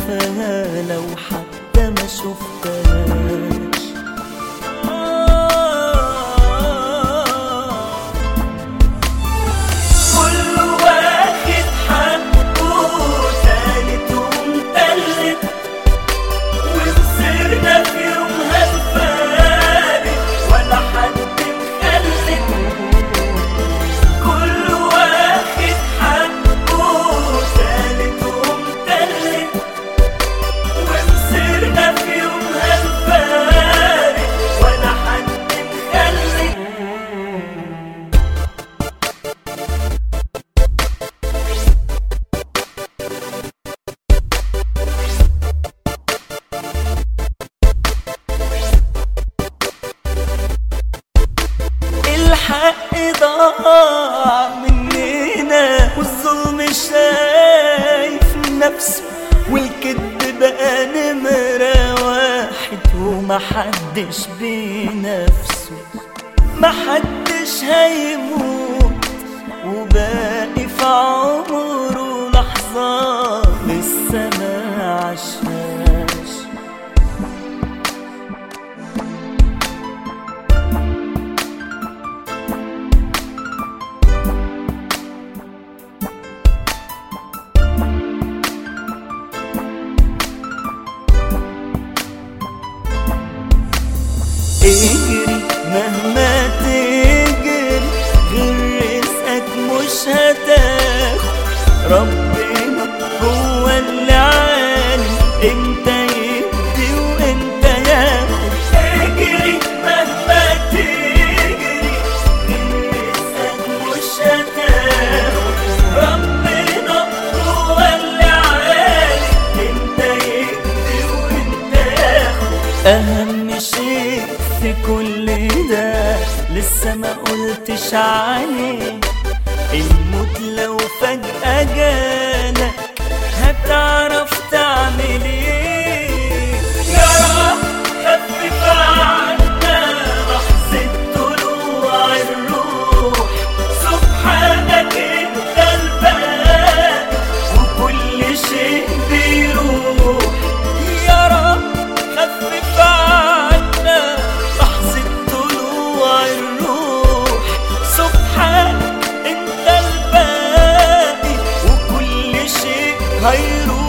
عارفاها لو حتى ما شفتهاش كل واحد حقه تالت ومتلت وخسرنا في يومها الفارق ولا حد مخلت كل واحد حقه تالت ومتلت وخسرنا في يومها الفارق ولا حد مخلت الحق ضاع مننا والظلم شايف نفسه والكذب بقى نمرة واحد ومحدش بنفسه محدش هيموت وباقي في عمره لحظة لسه ما عاشهاش اجري مهما تجري غير رزقك مش هتاخد ربنا هو اللي عالم انت يدي وانت ياخد اجري مهما تجري غير رزقك مش هتاخد ربنا هو اللي عالم انت يدي وانت ياخد اهم شيء في كل ده لسه ما قلتش عليه الموت لو فجأة جالك هتعرف تعمل ايه يا رب خفف عنا لحظة طلوع الروح سبحانك انت الباقي وكل شيء بيروح يا رب خفف عنا لحظة طلوع الروح سبحانك انت الباقي وكل شيء هيروح